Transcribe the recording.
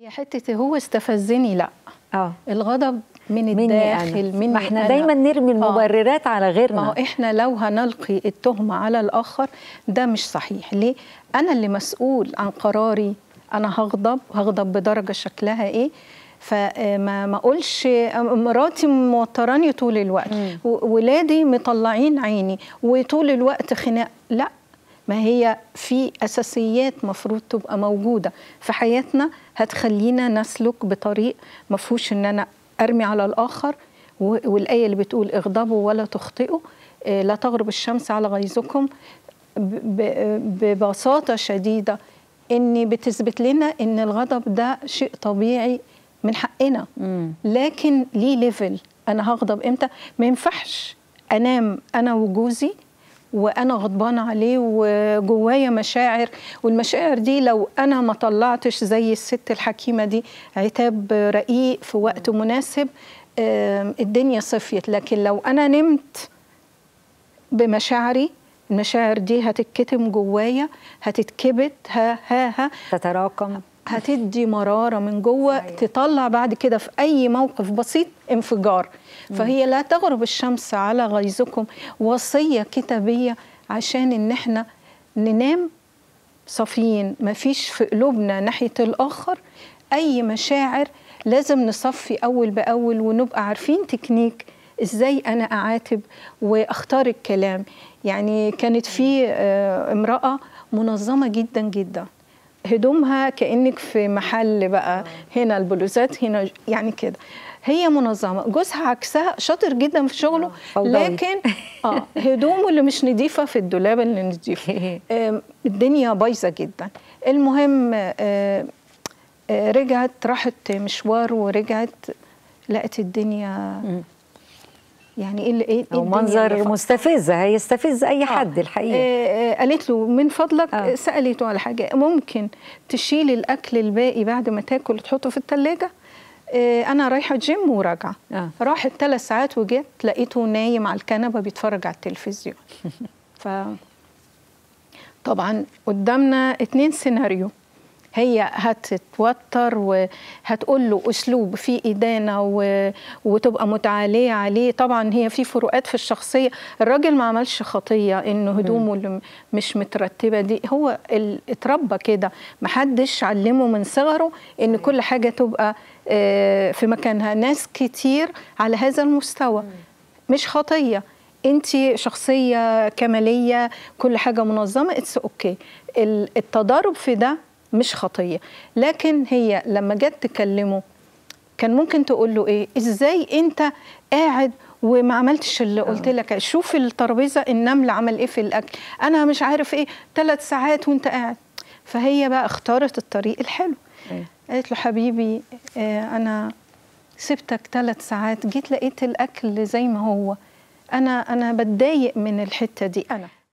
هي حته هو استفزني لا اه الغضب من مني الداخل انا مني ما احنا أنا. دايما نرمي المبررات على ما هو غيرنا احنا لو هنلقي التهمه على الاخر ده مش صحيح ليه انا اللي مسؤول عن قراري انا هغضب هغضب بدرجه شكلها ايه فما ما اقولش مراتي موتراني طول الوقت مم. و- ولادي مطلعين عيني وطول الوقت خناق لا ما هي في اساسيات مفروض تبقى موجوده في حياتنا هتخلينا نسلك بطريق ما فيهوش ان انا ارمي على الاخر و- والايه اللي بتقول اغضبوا ولا تخطئوا آه، لا تغرب الشمس على غيظكم ب- ب- ببساطه شديده ان بتثبت لنا ان الغضب ده شيء طبيعي من حقنا مم. لكن ليه ليفل انا هغضب امتى ما ينفعش انام انا وجوزي وانا غضبانه عليه وجوايا مشاعر والمشاعر دي لو انا ما طلعتش زي الست الحكيمه دي عتاب رقيق في وقت مناسب آم، الدنيا صفيت لكن لو انا نمت بمشاعري المشاعر دي هتتكتم جوايا هتتكبت ها ها ها تتراكم هتدي مراره من جوه صحيح. تطلع بعد كده في اي موقف بسيط انفجار فهي لا تغرب الشمس على غيظكم وصيه كتابيه عشان ان احنا ننام صافيين مفيش في قلوبنا ناحيه الاخر اي مشاعر لازم نصفي اول باول ونبقى عارفين تكنيك ازاي انا اعاتب واختار الكلام يعني كانت في آه، امراه منظمه جدا جدا هدومها كانك في محل بقى هنا البلوزات هنا ج- يعني كده هي منظمه جوزها عكسها شاطر جدا في شغله فوضوي. لكن اه هدومه اللي مش نظيفه في الدولاب اللي نظيفه آم، الدنيا بايظه جدا المهم آه، آه، رجعت راحت مشوار ورجعت لقت الدنيا مم. يعني ايه اللي- ايه إيه او الدنيا اللي منظر ف- مستفز هيستفز اي حد الحقيقه آه، آه، قالت له من فضلك آه. آه. سالته على حاجه ممكن تشيل الاكل الباقي بعد ما تاكل وتحطه في الثلاجه انا رايحه جيم وراجعه آه. راحت ثلاث ساعات وجيت لقيته نايم على الكنبه بيتفرج على التلفزيون ف طبعا قدامنا اتنين سيناريو هي هتتوتر وهتقول له اسلوب فيه ادانه و... وتبقى متعاليه عليه طبعا هي في فروقات في الشخصيه الراجل ما عملش خطيه انه هدومه اللي م- مش مترتبه دي هو ال... اتربى كده محدش علمه من صغره ان كل حاجه تبقى آه، في مكانها ناس كتير على هذا المستوى مش خطيه انت شخصيه كماليه كل حاجه منظمه اتس اوكي التضارب في ده مش خطيه لكن هي لما جت تكلمه كان ممكن تقول له ايه ازاي انت قاعد وما عملتش اللي قلت لك شوف الترابيزه النمل عمل ايه في الاكل انا مش عارف ايه ثلاث ساعات وانت قاعد فهي بقى اختارت الطريق الحلو أيوة. قالت له حبيبي آه انا سبتك ثلاث ساعات جيت لقيت الاكل زي ما هو انا انا بتضايق من الحته دي انا